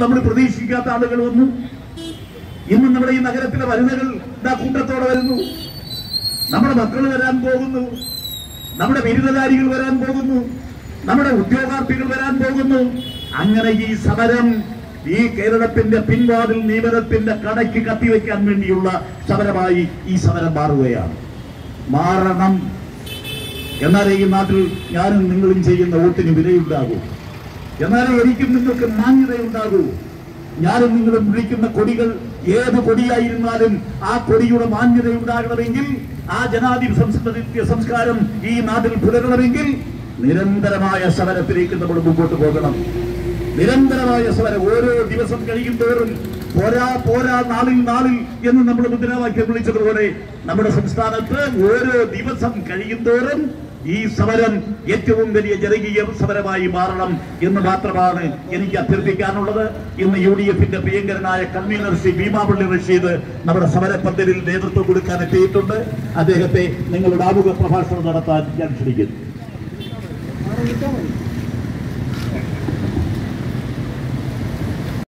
നമ്മൾ പ്രതീക്ഷിക്കാത്ത ആളുകൾ വന്നു ഇന്ന് നമ്മുടെ ഈ നഗരത്തിലെ വനിതകൾ ഇതാ കൂട്ടത്തോടെ വരുന്നു നമ്മുടെ മക്കൾ വരാൻ പോകുന്നു നമ്മുടെ ബിരുദധാരികൾ വരാൻ പോകുന്നു നമ്മുടെ ഉദ്യോഗാർത്ഥികൾ വരാൻ പോകുന്നു അങ്ങനെ ഈ സമരം ഈ കേരളത്തിന്റെ പിൻവാതിൽ നിയമനത്തിന്റെ കടയ്ക്ക് കത്തിവെക്കാൻ വേണ്ടിയുള്ള സമരമായി ഈ സമരം മാറുകയാണ് മാറണം എന്നാലേ ഈ നാട്ടിൽ ഞാനും നിങ്ങളും ചെയ്യുന്ന വോട്ടിന് വിലയുണ്ടാകൂ എന്നാലേ എനിക്കും നിങ്ങൾക്ക് മാന്യതയുണ്ടാകൂ ഞാനും നിങ്ങളും വിളിക്കുന്ന കൊടികൾ ഏത് കൊടിയായിരുന്നാലും ആ കൊടിയുടെ മാന്യത ഉണ്ടാകണമെങ്കിൽ ആ ജനാധിപത്യ സംസ്കൃതി സംസ്കാരം ഈ നാട്ടിൽ പുലരണമെങ്കിൽ നിരന്തരമായ സമരത്തിലേക്ക് നമ്മൾ മുമ്പോട്ട് പോകണം നിരന്തരമായ സമരം ഓരോ ദിവസം കഴിയും തോറും പോരാ പോരാ നാളിൽ നാളിൽ എന്ന് നമ്മൾ മുദ്രാവാക്യം വിളിച്ചതുപോലെ നമ്മുടെ സംസ്ഥാനത്ത് ഓരോ ദിവസം കഴിയും തോറും ഈ സമരം ഏറ്റവും വലിയ ജനകീയ സമരമായി മാറണം എന്ന് മാത്രമാണ് എനിക്ക് അഭ്യർത്ഥിക്കാനുള്ളത് ഇന്ന് യു ഡി എഫിന്റെ പ്രിയങ്കരനായ കൺവീനർ ശ്രീ ഭീമാപള്ളി റഷീദ് നമ്മുടെ സമരപന്തലിൽ നേതൃത്വം കൊടുക്കാൻ എത്തിയിട്ടുണ്ട് അദ്ദേഹത്തെ നിങ്ങളുടെ ആമുഖ പ്രഭാഷണം നടത്താൻ ഞാൻ ക്ഷണിക്കുന്നു